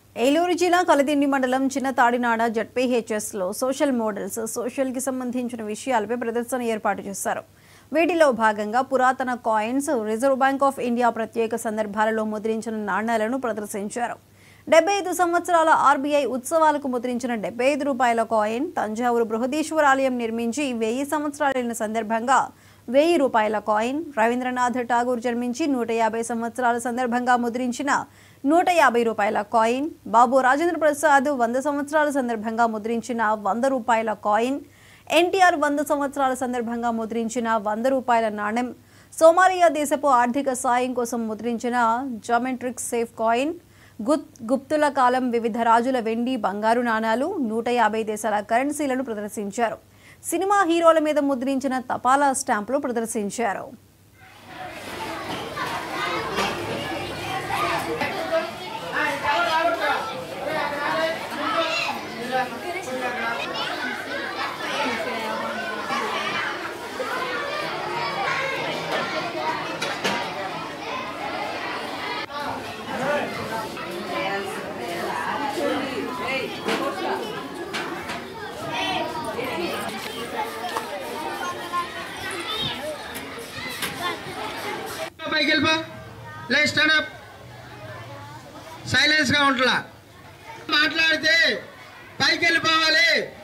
ఏలూరు జిల్లా కలదిండి మండలం చిన్న తాడినాడ జడ్పీహెచ్ఎస్లో సోషల్ మోడల్స్ సోషల్కి సంబంధించిన విషయాలపై ప్రదర్శన ఏర్పాటు చేశారు వీటిలో భాగంగా పురాతన coins reserve bank of India ప్రత్యేక సందర్భాలలో ముద్రించిన నాణ్యాలను ప్రదర్శించారు డెబ్బై ఐదు సంవత్సరాల ఆర్బీఐ ఉత్సవాలకు ముద్రించిన డెబ్బై ఐదు రూపాయల కాయిన్ తంజావూరు బృహదీశ్వర ఆలయం నిర్మించి వెయ్యి సంవత్సరాలైన సందర్భంగా వెయ్యి రూపాయల కాయిన్ రవీంద్రనాథ్ ఠాగూర్ జన్మించి నూట యాభై సంవత్సరాల సందర్భంగా ముద్రించిన నూట యాభై రూపాయల కాయిన్ బాబు రాజేంద్ర ప్రసాద్ వంద సంవత్సరాల సందర్భంగా ముద్రించిన వంద రూపాయల కాయిన్ ఎన్టీఆర్ వంద సంవత్సరాల సందర్భంగా ముద్రించిన వంద రూపాయల నాణెం సోమాలియా దేశపు ఆర్థిక సాయం కోసం ముద్రించిన జామెట్రిక్ సేఫ్ కాయిన్ గుత్ గుప్తుల కాలం వివిధ రాజుల వెండి బంగారు నాణాలు నూట యాభై దేశాల కరెన్సీలను ప్రదర్శించారు సినిమా హీరోల మీద ముద్రించిన తపాలా స్టాంపులు ప్రదర్శించారు పైకి వెళ్ళిపో లే స్టాండ్ అప్ సైలెన్స్ గా ఉంటలా మాట్లాడితే పైకి వెళ్ళిపోవాలి